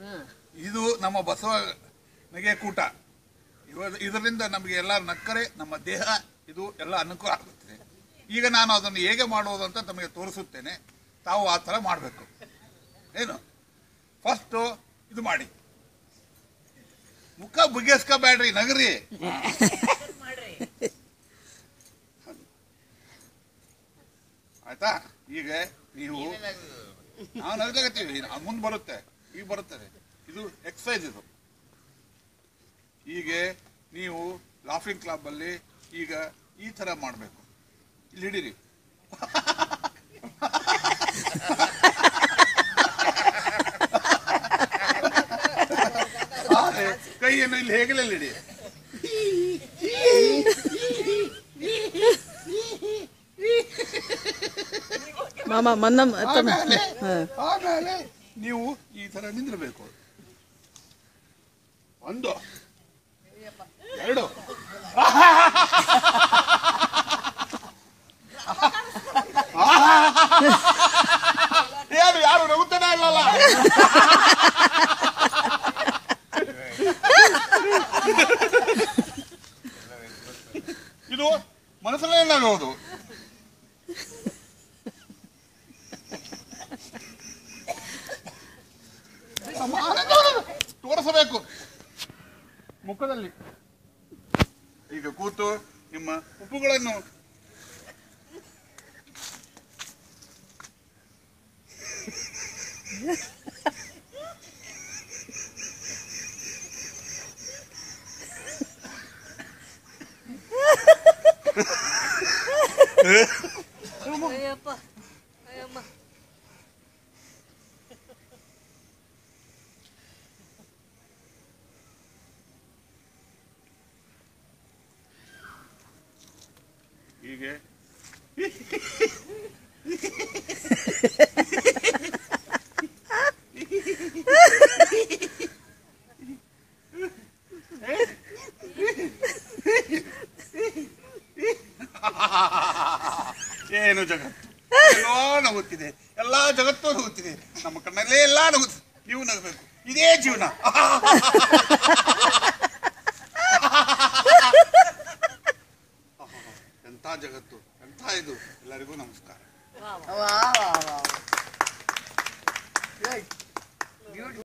ಇದು ನಮ್ಮ ಬಸವನಿಗೆ ಕೂಟ ಇವ- ಇದರಿಂದ ನಮಗೆ ಎಲ್ಲ ನಕ್ಕರೆ ನಮ್ಮ ದೇಹ ಇದು ಎಲ್ಲ ಅನುಕೂಲ ಆಗುತ್ತದೆ ಈಗ ನಾನು ಅದನ್ನು ಹೇಗೆ ಮಾಡುವುದು ಅಂತ ತಮಗೆ ತೋರಿಸುತ್ತೇನೆ ತಾವು ಆ ಥರ ಮಾಡಬೇಕು ಏನು ಫಸ್ಟು ಇದು ಮಾಡಿ ಮುಖ ಬುಗ್ಗೆಸ್ಕೋಬೇಡ್ರಿ ನಗರಿ ಆಯ್ತಾ ಈಗ ನೀವು ನಾವು ನಗ್ಲಾಗತ್ತೀವಿ ಮುಂದೆ ಬರುತ್ತೆ ಈಗ ಬರುತ್ತದೆ ಇದು ಎಕ್ಸಸೈಸ್ ಇದು ಹೀಗೆ ನೀವು ಲಾಫಿಂಗ್ ಕ್ಲಬ್ ಅಲ್ಲಿ ಈಗ ಈ ತರ ಮಾಡಬೇಕು ಇಲ್ಲಿ ಹಿಡೀರಿ ಆದ್ರೆ ಕೈಯನ್ನು ಇಲ್ಲಿ ಹೇಗಲೇ ಹಿಡಿ ಮಾಮ ಮನ್ನಮ್ ತಮ್ಮ ಆಮೇಲೆ ಹಾ. ಆಮೇಲೆ ನೀವು ಈ ತರ ನಿಂದಿರಬೇಕು ಒಂದು ಎರಡು ಯಾರು ಯಾರು ನಗುತ್ತಾನೆ ಇಲ್ಲಲ್ಲ ಇದು ಮನಸ್ಸಲ್ಲೇ ನಗೋದು ನಮ್ಮ ಆನಂದವನ್ನು ತೋರಿಸಬೇಕು ಮುಖದಲ್ಲಿ ಈಗ ಕೂತು ನಿಮ್ಮ ಉಪ್ಪುಗಳನ್ನು ಅಯ್ಯಪ್ಪ ಅಯ್ಯಮ್ಮ ಹೀಗೆ ಏನು ಜಗತ್ತು ಎಲ್ಲೋ ನಗುತ್ತಿದೆ ಎಲ್ಲಾ ಜಗತ್ತು ನಗುತ್ತಿದೆ ನಮ್ಮ ಕಣ್ಣಲ್ಲೇ ಎಲ್ಲಾ ನಗುತ್ತಿದೆ ನೀವು ನಗಬೇಕು ಇದೇ ಜೀವನ